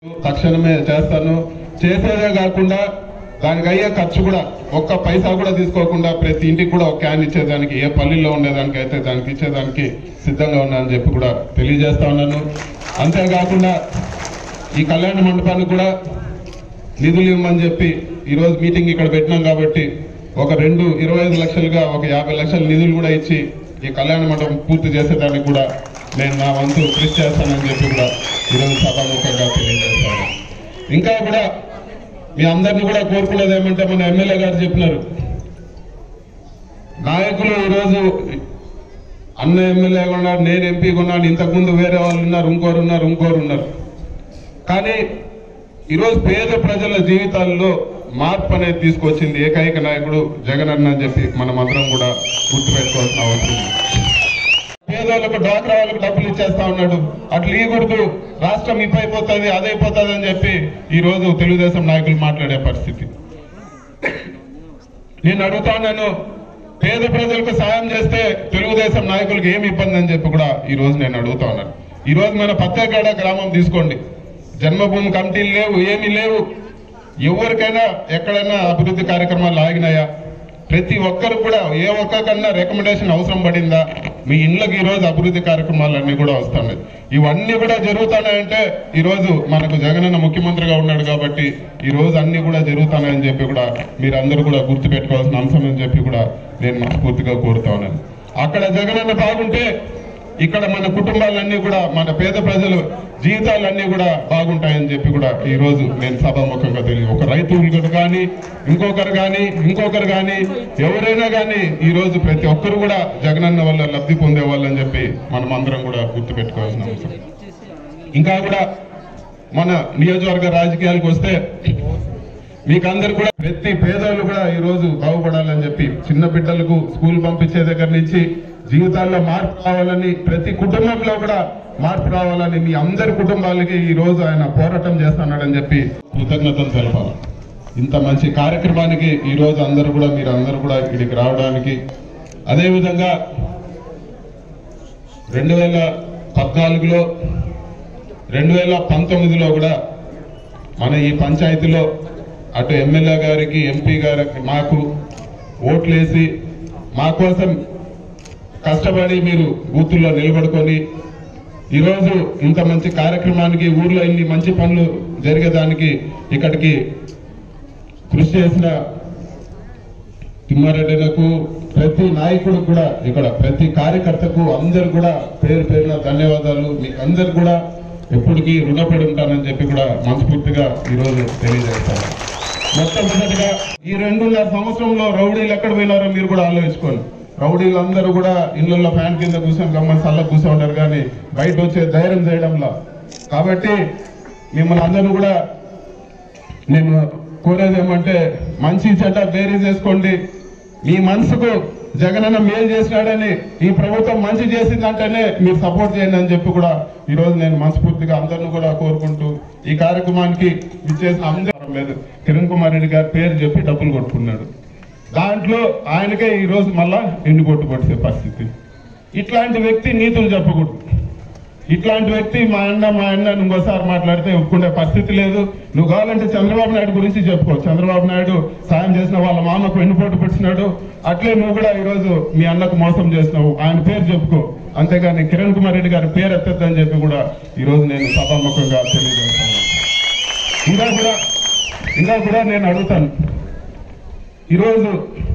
తక్షణమే చేస్తాను చేసేదే కాకుండా దానికి అయ్యే ఖర్చు కూడా ఒక్క పైసా కూడా తీసుకోకుండా ప్రతి ఇంటికి కూడా ఒక క్యాన్ ఇచ్చేదానికి ఏ పల్లెల్లో ఉండేదానికి అయితే దానికి ఇచ్చేదానికి సిద్ధంగా ఉన్నానని చెప్పి కూడా తెలియజేస్తా ఉన్నాను అంతేకాకుండా ఈ కళ్యాణ మండపానికి కూడా నిధులు ఇవ్వమని చెప్పి ఈరోజు మీటింగ్ ఇక్కడ పెట్టినాం కాబట్టి ఒక రెండు ఇరవై ఐదు లక్షలుగా ఒక యాభై లక్షల నిధులు కూడా ఇచ్చి ఈ కళ్యాణ మండపం పూర్తి చేసేదానికి కూడా నేను నా వంతు కృషి చేస్తానని చెప్పి కూడా ఈరోజు సభాముఖంగా తెలియజేస్తాను ఇంకా కూడా మీ అందరిని కూడా కోరుకునేది ఏమంటే మన ఎమ్మెల్యే గారు చెప్పినారు నాయకులు ఈరోజు అన్న ఎమ్మెల్యేగా ఉన్నారు నేను ఎంపీగా ఉన్నాను ఇంతకుముందు వేరే వాళ్ళు ఉన్నారు ఇంకోరు ఉన్నారు ఇంకోరు ఉన్నారు కానీ ఈరోజు పేద ప్రజల జీవితాల్లో మార్పు అనేది తీసుకొచ్చింది ఏకైక నాయకుడు జగన్ అన్న అని చెప్పి మనం అందరం కూడా గుర్తుపెట్టుకోవాల్సిన అవసరం ఉంది. పేదోళ్ళకు డ్వాక్రా వాళ్ళకు డబ్బులు ఇచ్చేస్తా ఉన్నాడు అట్లా ఇవ్వకూడదు రాష్ట్రం ఇప్పైపోతుంది అదైపోతుంది అని చెప్పి ఈ రోజు తెలుగుదేశం నాయకులు మాట్లాడే పరిస్థితి నేను అడుగుతా ఉన్నాను పేద ప్రజలకు సాయం చేస్తే తెలుగుదేశం నాయకులకు ఏమి ఇబ్బంది అని చెప్పి కూడా ఈ రోజు నేను అడుగుతా ఉన్నాను ఈ రోజు మన పత్తేగడ గ్రామం తీసుకోండి జన్మభూమి కమిటీలు లేవు ఏమీ లేవు ఎవరికైనా ఎక్కడైనా అభివృద్ధి కార్యక్రమాలు ఆగినాయా ప్రతి ఒక్కరు కూడా ఏ ఒక్కకన్నా రికమెండేషన్ అవసరం పడిందా మీ ఇళ్ళకి ఈ రోజు అభివృద్ధి కార్యక్రమాలన్నీ కూడా వస్తున్నాయి ఇవన్నీ కూడా జరుగుతున్నాయంటే ఈ రోజు మనకు జగనన్న ముఖ్యమంత్రిగా ఉన్నాడు కాబట్టి ఈ రోజు అన్ని కూడా జరుగుతున్నాయని చెప్పి కూడా మీరందరూ కూడా గుర్తు పెట్టుకోవాల్సిన అంశం అని చెప్పి కూడా నేను మనస్ఫూర్తిగా కోరుతా ఉన్నాను అక్కడ జగనన్న బాగుంటే ఇక్కడ మన కుటుంబాలన్నీ కూడా మన పేద ప్రజలు జీవితాలన్నీ కూడా బాగుంటాయని చెప్పి కూడా ఈ రోజు నేను సభాముఖంగా తెలియదు ఒక రైతు కానీ ఇంకొకరు కానీ ఇంకొకరు కానీ ఎవరైనా కానీ ఈ రోజు ప్రతి ఒక్కరు కూడా జగనన్న వల్ల లబ్ధి పొందే వాళ్ళని చెప్పి మనం అందరం కూడా గుర్తుపెట్టుకోవాల్సిన అవసరం ఇంకా కూడా మన నియోజకవర్గ రాజకీయాలకు వస్తే మీకు అందరు కూడా ప్రతి పేదోళ్ళు కూడా ఈ రోజు బాగుపడాలని చెప్పి చిన్న బిడ్డలకు స్కూల్ పంపించే దగ్గర నుంచి జీవితాల్లో మార్పు రావాలని ప్రతి కుటుంబంలో కూడా మార్పు రావాలని మీ అందరి కుటుంబాలకి ఈ రోజు ఆయన పోరాటం చేస్తున్నాడని చెప్పి కృతజ్ఞతలు తెలపాలి ఇంత మంచి కార్యక్రమానికి ఈ రోజు అందరూ కూడా మీరు అందరూ కూడా ఇక్కడికి రావడానికి అదేవిధంగా రెండు వేల పద్నాలుగులో రెండు వేల పంతొమ్మిదిలో కూడా మన ఈ పంచాయతీలో అటు ఎమ్మెల్యే గారికి ఎంపీ గారికి మాకు ఓట్లేసి మా కోసం కష్టపడి మీరు బూతుల్లో నిలబడుకొని ఈరోజు ఇంత మంచి కార్యక్రమానికి ఊర్లో ఇన్ని మంచి పనులు జరిగేదానికి ఇక్కడికి కృషి చేసిన తిమ్మారెడ్డిలకు ప్రతి నాయకుడు కూడా ఇక్కడ ప్రతి కార్యకర్తకు అందరు కూడా పేరు పేరున ధన్యవాదాలు మీకు అందరు కూడా ఎప్పటికీ రుణపడి ఉంటానని చెప్పి కూడా మనస్ఫూర్తిగా ఈరోజు తెలియజేస్తాను మొట్టమొదటిగా ఈ రెండున్నర సంవత్సరంలో రౌడీలు ఎక్కడ పోయినారో మీరు కూడా ఆలోచించుకోండి రౌడీలు అందరూ కూడా ఇళ్లలో ఫ్యాన్ కింద కూర్చొని గమ్మని చల్ల కూర్చో ఉంటారు కానీ బయట వచ్చే ధైర్యం చేయడంలో కాబట్టి మిమ్మల్ని అందరూ కూడా నేను కోరేది ఏమంటే మంచి చెడ్డ బేరీ చేసుకోండి మీ మనసుకు జగనన్న మేలు చేసినాడని ఈ ప్రభుత్వం మంచి చేసిందంటేనే మీరు సపోర్ట్ చేయండి అని చెప్పి కూడా ఈ రోజు నేను మనస్ఫూర్తిగా అందరిని కూడా కోరుకుంటూ ఈ కార్యక్రమానికి ఇచ్చేసిన అందరం లేదు కిరణ్ కుమార్ రెడ్డి గారి పేరు చెప్పి డబ్బులు కొట్టుకున్నాడు దాంట్లో ఆయనకే ఈ రోజు మళ్ళా ఎండు కొట్టు కొట్టే పరిస్థితి ఇట్లాంటి వ్యక్తి నీతులు చెప్పకూడదు ఇట్లాంటి వ్యక్తి మా అన్న మా అన్న అని ఇంకోసారి మాట్లాడితే ఒప్పుకునే పరిస్థితి లేదు నువ్వు కావాలంటే చంద్రబాబు నాయుడు గురించి చెప్పుకో చంద్రబాబు నాయుడు సాయం చేసిన వాళ్ళ మామకు వెన్నుపోటు పెట్టినాడు అట్లే నువ్వు కూడా ఈరోజు మీ అన్నకు మోసం చేసినావు ఆయన పేరు చెప్పుకో అంతేగాని కిరణ్ కుమార్ రెడ్డి గారి పేరు ఎత్తద్దని చెప్పి కూడా ఈ రోజు నేను సభాముఖంగా తెలియజేస్తాను ఇంకా కూడా ఇంకా కూడా నేను అడుగుతాను ఈరోజు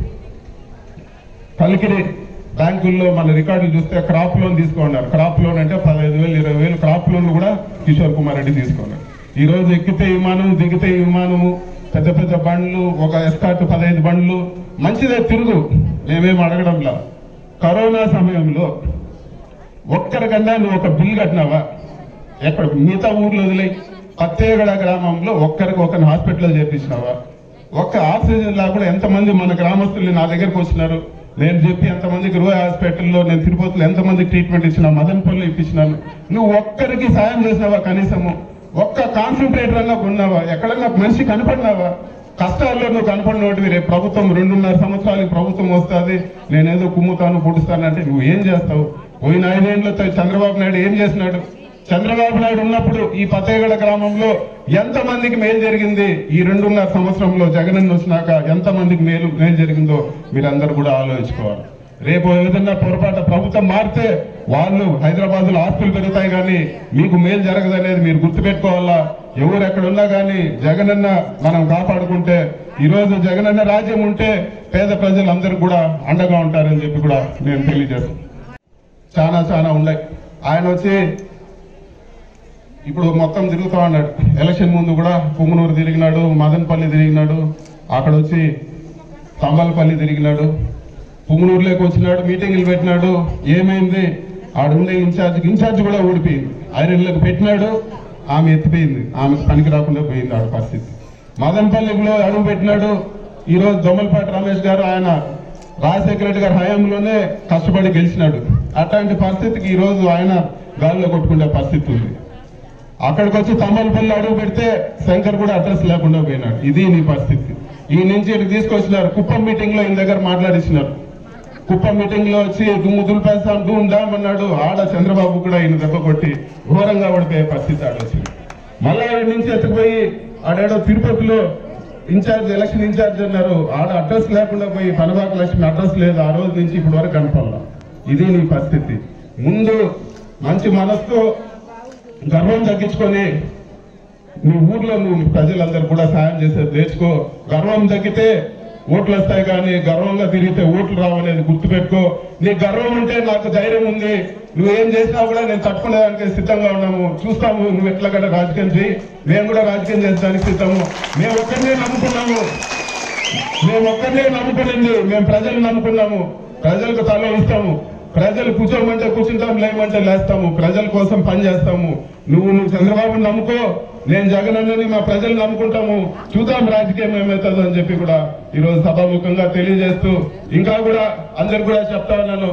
కలికిరి బ్యాంకుల్లో మన రికార్డులు చూస్తే క్రాప్ లోన్ తీసుకున్నారు క్రాప్ లోన్ అంటే పదహైదు వేలు ఇరవై వేలు క్రాప్ లోన్ కూడా కిషోర్ కుమార్ రెడ్డి తీసుకున్నారు ఈ రోజు ఎక్కితే విమానం దిగితే విమానము పెద్ద పెద్ద బండ్లు ఒక ఎస్కాట్ పదహైదు బండ్లు మంచిదే తిరుగు మేమేం అడగడంలా కరోనా సమయంలో ఒక్కరికన్నా నువ్వు ఒక బిల్ కట్టినావా ఎక్కడ మిగతా ఊర్లో వదిలేయి పత్తేగడ గ్రామంలో ఒక్కరికి ఒక హాస్పిటల్ చేపించినావా ఒక్క ఆక్సిజన్ లేకుండా ఎంతమంది మన గ్రామస్తులు నా దగ్గరకు వచ్చినారు నేను చెప్పి ఎంతమందికి రూయ హాస్పిటల్లో నేను తిరుపతిలో ఎంతమందికి ట్రీట్మెంట్ ఇచ్చినా మదనపల్లి ఇప్పించినాను నువ్వు ఒక్కరికి సాయం చేసినావా కనీసము ఒక్క కాన్సన్ట్రేటర్ అన్నా కొన్నావా ఎక్కడన్నా మనిషి కనపడినావా కష్టాల్లో నువ్వు కనపడినోటివి రేపు ప్రభుత్వం రెండున్నర సంవత్సరాలకి ప్రభుత్వం వస్తుంది నేనేదో కుమ్ముతాను పుడుస్తాను అంటే నువ్వు ఏం చేస్తావు పోయిన ఐదేళ్లతో చంద్రబాబు నాయుడు ఏం చేసినాడు చంద్రబాబు నాయుడు ఉన్నప్పుడు ఈ పతేగడ గ్రామంలో ఎంత మందికి మేలు జరిగింది ఈ రెండున్నర సంవత్సరంలో జగనన్న వచ్చినాక ఎంత మందికి మేలు మేలు జరిగిందో మీరందరూ కూడా ఆలోచించుకోవాలి రేపు ఏదన్నా పొరపాటు ప్రభుత్వం మారితే వాళ్ళు హైదరాబాద్ లో ఆస్తులు పెరుగుతాయి కానీ మీకు మేలు జరగదనేది మీరు గుర్తుపెట్టుకోవాలా ఎవరు ఎక్కడ ఉన్నా కానీ జగనన్న మనం కాపాడుకుంటే ఈ రోజు జగనన్న రాజ్యం ఉంటే పేద ప్రజలందరూ కూడా అండగా ఉంటారని చెప్పి కూడా నేను తెలియజేస్తాను చాలా చాలా ఉన్నాయి ఆయన వచ్చి ఇప్పుడు మొత్తం తిరుగుతా ఉన్నాడు ఎలక్షన్ ముందు కూడా పుంగనూరు తిరిగినాడు మదనపల్లి తిరిగినాడు అక్కడ వచ్చి తంబలపల్లి తిరిగినాడు పుంగనూరులోకి వచ్చినాడు మీటింగ్లు పెట్టినాడు ఏమైంది ఆడుండే ఇన్ఛార్జ్ ఇన్ఛార్జ్ కూడా ఓడిపోయింది ఐరన్లకు పెట్టినాడు ఆమె ఎత్తిపోయింది ఆమెకు పనికి రాకుండా పోయింది ఆడ పరిస్థితి మదనపల్లిలో అడుగు పెట్టినాడు ఈ రోజు దొమ్మలపాటి రమేష్ గారు ఆయన రాజశేఖర రెడ్డి గారి హయాంలోనే కష్టపడి గెలిచినాడు అట్లాంటి పరిస్థితికి ఈ రోజు ఆయన గాలిలో కొట్టుకునే పరిస్థితి ఉంది అక్కడికి వచ్చి తమ్మలపల్లి అడుగు పెడితే శంకర్ కూడా అడ్రస్ లేకుండా పోయినాడు ఇది నీ పరిస్థితి ఈ నుంచి ఇక్కడికి తీసుకొచ్చినారు కుప్పం మీటింగ్ లో ఈయన దగ్గర మాట్లాడిస్తున్నారు కుప్పం మీటింగ్ లో వచ్చి దుమ్ము దులిపేస్తాం డూమ్ డామ్ అన్నాడు ఆడ చంద్రబాబు కూడా ఈయన దెబ్బ కొట్టి ఘోరంగా పడిపోయే పరిస్థితి ఆడ వచ్చింది మళ్ళా ఆడ నుంచి ఎత్తుకుపోయి ఆడేడో తిరుపతిలో ఇన్ఛార్జ్ ఎలక్షన్ ఇన్ఛార్జ్ అన్నారు ఆడ అడ్రస్ లేకుండా పోయి పనబాక లక్ష్మి అడ్రస్ లేదు ఆ రోజు నుంచి ఇప్పటి వరకు కనపడాల ఇది నీ పరిస్థితి ముందు మంచి మనసుతో గర్వం తగ్గించుకొని నీ ఊర్లో నువ్వు ప్రజలందరూ కూడా సాయం చేసేది నేర్చుకో గర్వం తగ్గితే ఓట్లు వస్తాయి కానీ గర్వంగా తిరిగితే ఓట్లు రావనేది గుర్తుపెట్టుకో నీ గర్వం ఉంటే నాకు ధైర్యం ఉంది నువ్వేం చేసినా కూడా నేను తట్టుకునేదానికి సిద్ధంగా ఉన్నాము చూస్తాము నువ్వు ఎట్లా కూడా రాజకీయం చేయి మేము కూడా రాజకీయం చేసడానికి సిద్ధము మేము ఒక్కరినే నమ్ముకున్నాము మేము ఒక్కరినే నమ్ముకునింది మేము ప్రజలు నమ్ముకున్నాము ప్రజలకు తల ఇస్తాము ప్రజలు కూర్చోమంటే కూర్చుంటాం లేమంటే లేస్తాము ప్రజల కోసం పని చేస్తాము నువ్వు నువ్వు చంద్రబాబుని నమ్ముకో నేను జగన్ అన్నని మా ప్రజలు నమ్ముకుంటాము చూద్దాం రాజకీయం ఏమవుతుందో అని చెప్పి కూడా ఈరోజు సభాముఖంగా తెలియజేస్తూ ఇంకా కూడా అందరు కూడా చెప్తా ఉన్నాను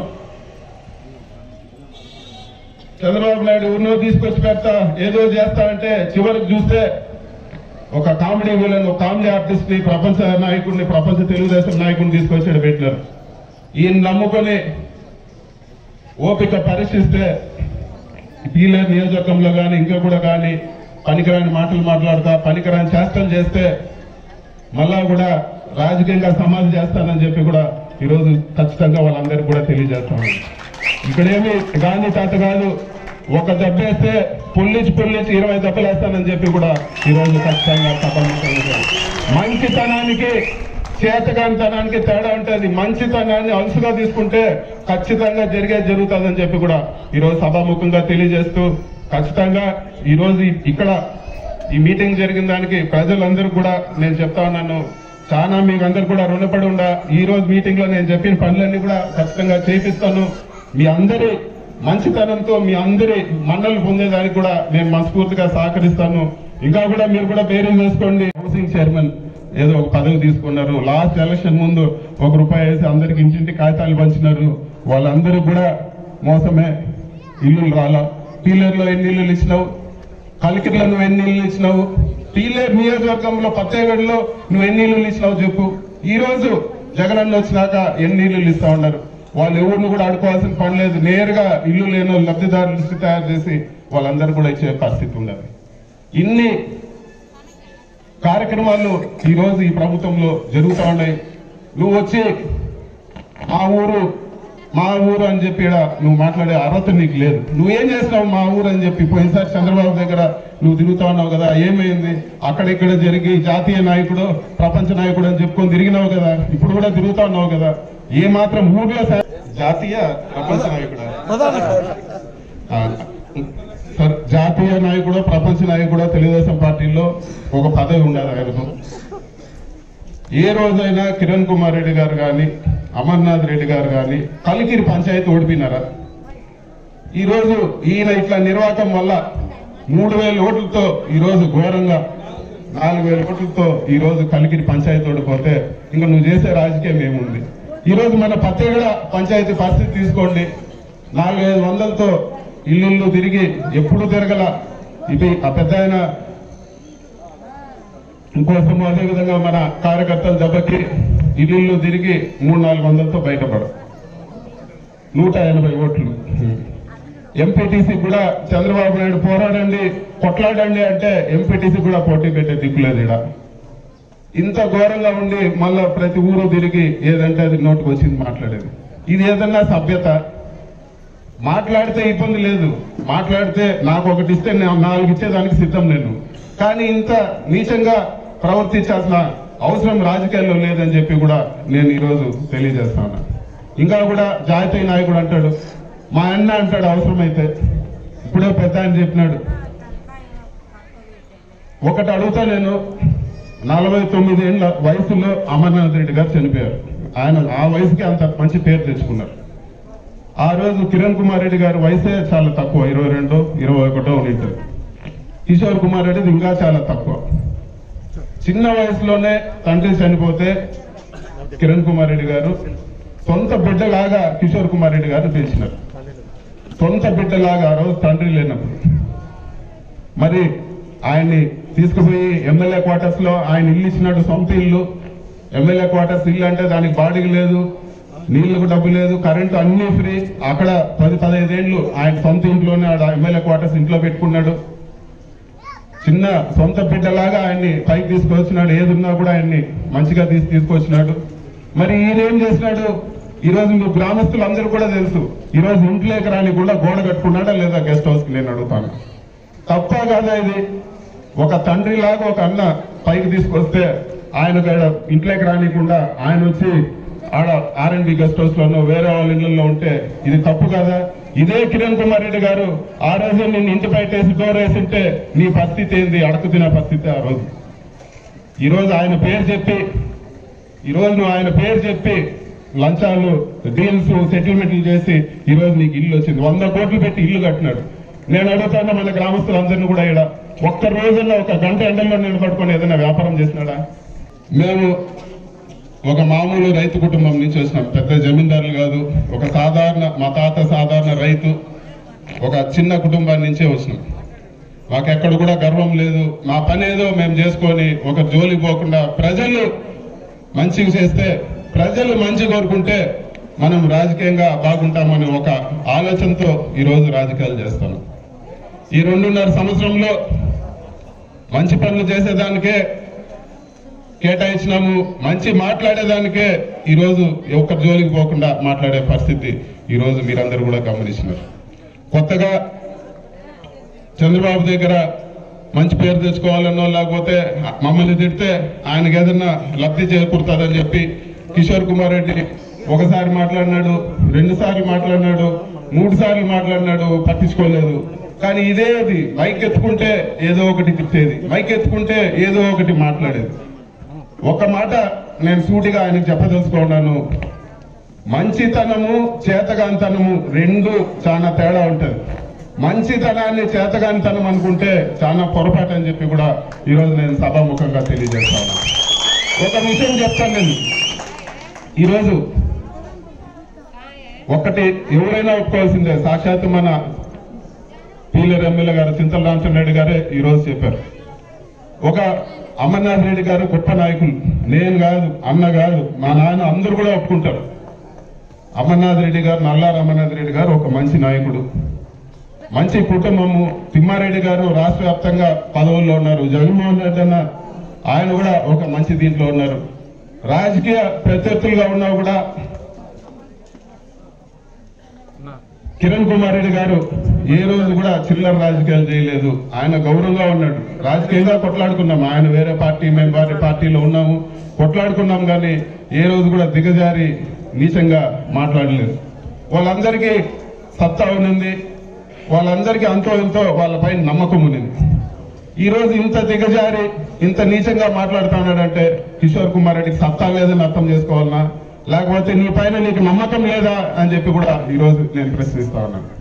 చంద్రబాబు నాయుడు ఉన్నో తీసుకొచ్చి పెడతా ఏదో చేస్తా అంటే చివరికి చూస్తే ఒక కామెడీ విలన్ ఒక కామెడీ ఆర్టిస్ట్ ని ప్రపంచ నాయకుడిని ప్రపంచ తెలుగుదేశం నాయకుడిని తీసుకొచ్చి పెట్టినారు ఈయన నమ్ముకొని ఓపిక పరీక్షిస్తే పీలేరు నియోజకవర్గంలో కానీ ఇంకా కూడా కానీ పనికిరాని మాటలు మాట్లాడతా పనికిరాని చేష్టలు చేస్తే మళ్ళా కూడా రాజకీయంగా సమాధి చేస్తానని చెప్పి కూడా ఈరోజు ఖచ్చితంగా వాళ్ళందరికీ కూడా తెలియజేస్తాను ఇక్కడేమి గాంధీ తాత కాదు ఒక దెబ్బేస్తే పొల్లిచి పొల్లిచి ఇరవై దెబ్బలు వేస్తానని చెప్పి కూడా ఈరోజు ఖచ్చితంగా సభాముఖంగా మంచితనానికి చేతకానితనానికి తేడా ఉంటుంది మంచితనాన్ని అలసుగా తీసుకుంటే ఖచ్చితంగా జరిగే జరుగుతుందని చెప్పి కూడా ఈరోజు సభాముఖంగా తెలియజేస్తూ ఖచ్చితంగా ఈరోజు ఈ- ఇక్కడ ఈ మీటింగ్ జరిగిన దానికి ప్రజలందరూ కూడా నేను చెప్తా ఉన్నాను చాలా మీకు అందరు కూడా రుణపడి ఉండ ఈ రోజు మీటింగ్ లో నేను చెప్పిన పనులన్నీ కూడా ఖచ్చితంగా చేపిస్తాను మీ అందరి మంచితనంతో మీ అందరి మన్నలు పొందేదానికి కూడా నేను మనస్ఫూర్తిగా సహకరిస్తాను ఇంకా కూడా మీరు కూడా పేరు చేసుకోండి హౌసింగ్ చైర్మన్ ఏదో ఒక పదవి తీసుకున్నారు లాస్ట్ ఎలక్షన్ ముందు ఒక రూపాయి వేసి అందరికి ఇంటింటి కాగితాలు పంచినారు వాళ్ళందరూ కూడా మోసమే ఇల్లులు రాలా పీలర్లో ఎన్ని ఇల్లులు ఇచ్చినావు కలికిరిలో నువ్వు ఎన్ని ఇల్లు ఇచ్చినావు పీలేరు నియోజకవర్గంలో పత్తేగడిలో నువ్వు ఎన్ని ఇల్లు ఇచ్చినావు చెప్పు ఈ రోజు జగనన్న వచ్చినాక ఎన్ని ఇల్లు ఇస్తా ఉన్నారు వాళ్ళు ఎవరిని కూడా అడుకోవాల్సిన పని లేదు నేరుగా ఇల్లు లేని వాళ్ళు లబ్ధిదారుల లిస్టు తయారు చేసి వాళ్ళందరూ కూడా ఇచ్చే పరిస్థితి ఉండదు ఇన్ని కార్యక్రమాలు ఈ రోజు ఈ ప్రభుత్వంలో జరుగుతూ ఉన్నాయి నువ్వు వచ్చి మా ఊరు మా ఊరు అని చెప్పి ఈడ నువ్వు మాట్లాడే అర్హత నీకు లేదు నువ్వేం చేసినావు మా ఊరు అని చెప్పి పోయినసారి చంద్రబాబు దగ్గర నువ్వు తిరుగుతా ఉన్నావు కదా ఏమైంది అక్కడిక్కడ జరిగి జాతీయ నాయకుడు ప్రపంచ నాయకుడు అని చెప్పుకొని తిరిగినావు కదా ఇప్పుడు కూడా తిరుగుతా ఉన్నావు కదా ఏ మాత్రం ఊర్లో సా- జాతీయ ప్రపంచ నాయకుడు సార్ జాతీయ నాయకుడు ప్రపంచ నాయకుడు తెలుగుదేశం పార్టీలో ఒక పదవి ఉండదు ఆయనకు ఏ రోజైనా కిరణ్ కుమార్ రెడ్డి గారు కానీ అమర్నాథ్ రెడ్డి గారు కానీ కలికిరి పంచాయతీ ఓడిపోయినారా ఈ రోజు ఈయన ఇట్లా నిర్వాహకం వల్ల మూడు వేల ఓట్లతో ఈ రోజు ఘోరంగా నాలుగు వేల ఓట్లతో ఈ రోజు కలికిరి పంచాయతీ ఓడిపోతే ఇంకా నువ్వు చేసే రాజకీయం ఏముంది ఈ రోజు మన పత్తేగడ పంచాయతీ పరిస్థితి తీసుకోండి నాలుగైదు వందలతో ఇల్లు తిరిగి ఎప్పుడు తిరగల ఇది ఆ పెద్ద ఆయన ఇంకోసం అదే విధంగా మన కార్యకర్తల దెబ్బకి ఇల్లు తిరిగి మూడు నాలుగు వందలతో బయటపడ నూట ఎనభై ఓట్లు ఎంపీటీసీ కూడా చంద్రబాబు నాయుడు పోరాడండి కొట్లాడండి అంటే ఎంపీటీసీ కూడా పోటీ పెట్టే దిక్కులేదు ఇక్కడ ఇంత ఘోరంగా ఉండి మళ్ళా ప్రతి ఊరు తిరిగి ఏదంటే అది నోటుకు వచ్చింది మాట్లాడేది ఇది ఏదన్నా సభ్యత మాట్లాడితే ఇబ్బంది లేదు మాట్లాడితే నాకు ఒకటి ఇస్తే నేను నాలుగు ఇచ్చేదానికి సిద్ధం నేను కానీ ఇంత నీచంగా ప్రవర్తించాల్సిన అవసరం రాజకీయాల్లో లేదని చెప్పి కూడా నేను ఈరోజు తెలియజేస్తాను ఇంకా కూడా జాతీయ నాయకుడు అంటాడు మా అన్న అంటాడు అవసరమైతే ఇప్పుడే పెద్ద ఆయన చెప్పినాడు ఒకటి అడుగుతా నేను నలభై తొమ్మిది ఏళ్ళ వయసులో అమర్నాథ్ రెడ్డి గారు చనిపోయారు ఆయన ఆ వయసుకి అంత మంచి పేరు తెచ్చుకున్నారు ఆ రోజు కిరణ్ కుమార్ రెడ్డి గారి వయసే చాలా తక్కువ ఇరవై రెండు ఇరవై ఒకటో ఉంటుంది కిషోర్ కుమార్ రెడ్డిది ఇంకా చాలా తక్కువ చిన్న వయసులోనే తండ్రి చనిపోతే కిరణ్ కుమార్ రెడ్డి గారు సొంత బిడ్డలాగా కిషోర్ కుమార్ రెడ్డి గారిని పిలిచినారు సొంత బిడ్డలాగా ఆ రోజు తండ్రి లేనప్పుడు మరి ఆయన్ని తీసుకుపోయి ఎమ్మెల్యే క్వార్టర్స్ లో ఆయన ఇల్లు ఇచ్చినట్టు సొంత ఇల్లు ఎమ్మెల్యే క్వార్టర్స్ ఇల్లు అంటే దానికి బాడీకి లేదు నీళ్లకు డబ్బు లేదు కరెంటు అన్ని ఫ్రీ అక్కడ పది పదహైదేళ్లు ఆయన సొంత ఇంట్లోనే ఆడ ఎమ్మెల్యే క్వార్టర్స్ ఇంట్లో పెట్టుకున్నాడు చిన్న సొంత బిడ్డలాగా ఆయన్ని పైకి తీసుకొచ్చినాడు ఏది ఉన్నా కూడా ఆయన్ని మంచిగా తీసి తీసుకొచ్చినాడు మరి ఈయన ఏం చేసినాడు ఈ రోజు మీ గ్రామస్తులు అందరూ కూడా తెలుసు ఈ రోజు ఇంట్లోకి రాని కూడా గోడ కట్టుకున్నాడా లేదా గెస్ట్ హౌస్ కి నేను అడుగుతాను తప్ప కాదా ఇది ఒక తండ్రి లాగా ఒక అన్న పైకి తీసుకొస్తే ఆయన ఇంట్లోకి రానికుండా ఆయన వచ్చి ఆడ ఆర్ఎండ్బి గెస్ట్ హౌస్ లోనో వేరే వాళ్ళ ఇళ్లలో ఉంటే ఇది తప్పు కదా ఇదే కిరణ్ కుమార్ రెడ్డి గారు ఆ రోజు నిన్ను ఇంటి బయట వేసి డోర్ వేసింటే నీ పరిస్థితి ఏంది అడుగు తినే పరిస్థితి ఆ రోజు ఈ రోజు ఆయన పేరు చెప్పి ఈ రోజు నువ్వు ఆయన పేరు చెప్పి లంచాలు డీల్స్ సెటిల్మెంట్లు చేసి ఈ రోజు నీకు ఇల్లు వచ్చింది వంద కోట్లు పెట్టి ఇల్లు కట్టినాడు నేను అడుగుతాను మన గ్రామస్తులందరినీ కూడా ఇక్కడ ఒక్క రోజుల్లో ఒక గంట ఎండల్లో నిలబడుకొని ఏదైనా వ్యాపారం చేసినాడా మేము ఒక మామూలు రైతు కుటుంబం నుంచి వచ్చినాం పెద్ద జమీందారులు కాదు ఒక సాధారణ మా తాత సాధారణ రైతు ఒక చిన్న కుటుంబాన్ని నుంచే వచ్చినాం మాకు ఎక్కడ కూడా గర్వం లేదు మా పని ఏదో మేము చేసుకొని ఒక జోలి పోకుండా ప్రజలు మంచిగా చేస్తే ప్రజలు మంచి కోరుకుంటే మనం రాజకీయంగా బాగుంటామని ఒక ఆలోచనతో ఈరోజు రాజకీయాలు చేస్తాను ఈ రెండున్నర సంవత్సరంలో మంచి పనులు చేసేదానికే కేటాయించినాము మంచి మాట్లాడేదానికే ఈరోజు ఒక్క జోలికి పోకుండా మాట్లాడే పరిస్థితి ఈరోజు మీరందరూ కూడా గమనించినారు కొత్తగా చంద్రబాబు దగ్గర మంచి పేరు తెచ్చుకోవాలనో లేకపోతే మమ్మల్ని తిడితే ఆయనకి ఏదన్నా లబ్ధి చేకూరుతుందని చెప్పి కిషోర్ కుమార్ రెడ్డి ఒకసారి మాట్లాడినాడు రెండు సార్లు మాట్లాడినాడు మూడు సార్లు మాట్లాడినాడు పట్టించుకోలేదు కానీ ఇదేది మైక్ ఎత్తుకుంటే ఏదో ఒకటి తిట్టేది మైక్ ఎత్తుకుంటే ఏదో ఒకటి మాట్లాడేది ఒక మాట నేను సూటిగా ఆయనకు చెప్పదలుచుకున్నాను మంచితనము చేతగానితనము రెండు చాలా తేడా ఉంటది మంచితనాన్ని చేతగానితనం అనుకుంటే చాలా పొరపాటు అని చెప్పి కూడా ఈరోజు నేను సభాముఖంగా తెలియజేస్తాను ఒక విషయం చెప్తాను నేను ఈరోజు ఒక్కటి ఎవరైనా ఒప్పుకోవాల్సిందే సాక్షాత్ మన పీలర్ ఎమ్మెల్యే గారు చింతల రామచంద్ర గారే ఈ రోజు చెప్పారు ఒక అమర్నాథ్ రెడ్డి గారు గొప్ప నాయకులు నేను కాదు అన్న కాదు మా నాన్న అందరూ కూడా ఒప్పుకుంటారు అమర్నాథ్ రెడ్డి గారు నల్లారు అమర్నాథ్ రెడ్డి గారు ఒక మంచి నాయకుడు మంచి కుటుంబము తిమ్మారెడ్డి గారు రాష్ట్ర వ్యాప్తంగా పదవుల్లో ఉన్నారు జగన్మోహన్ రెడ్డి అన్న ఆయన కూడా ఒక మంచి దీంట్లో ఉన్నారు రాజకీయ ప్రత్యర్థులుగా ఉన్నా కూడా కిరణ్ కుమార్ రెడ్డి గారు ఏ రోజు కూడా చిల్లర రాజకీయాలు చేయలేదు ఆయన గౌరవంగా ఉన్నాడు రాజకీయంగా కొట్లాడుకున్నాం ఆయన వేరే పార్టీ మేము వారి పార్టీలో ఉన్నాము కొట్లాడుకున్నాం కానీ ఏ రోజు కూడా దిగజారి నీచంగా మాట్లాడలేదు వాళ్ళందరికీ సత్తా ఉన్నింది వాళ్ళందరికీ అంతో ఎంతో వాళ్ళపై నమ్మకం ఉన్నింది ఈ రోజు ఇంత దిగజారి ఇంత నీచంగా మాట్లాడుతా ఉన్నాడంటే కిషోర్ కుమార్ రెడ్డికి సత్తా లేదని అర్థం చేసుకోవాలనా లేకపోతే నీ పైన నీకు నమ్మకం లేదా అని చెప్పి కూడా ఈ రోజు నేను ప్రశ్నిస్తా ఉన్నాను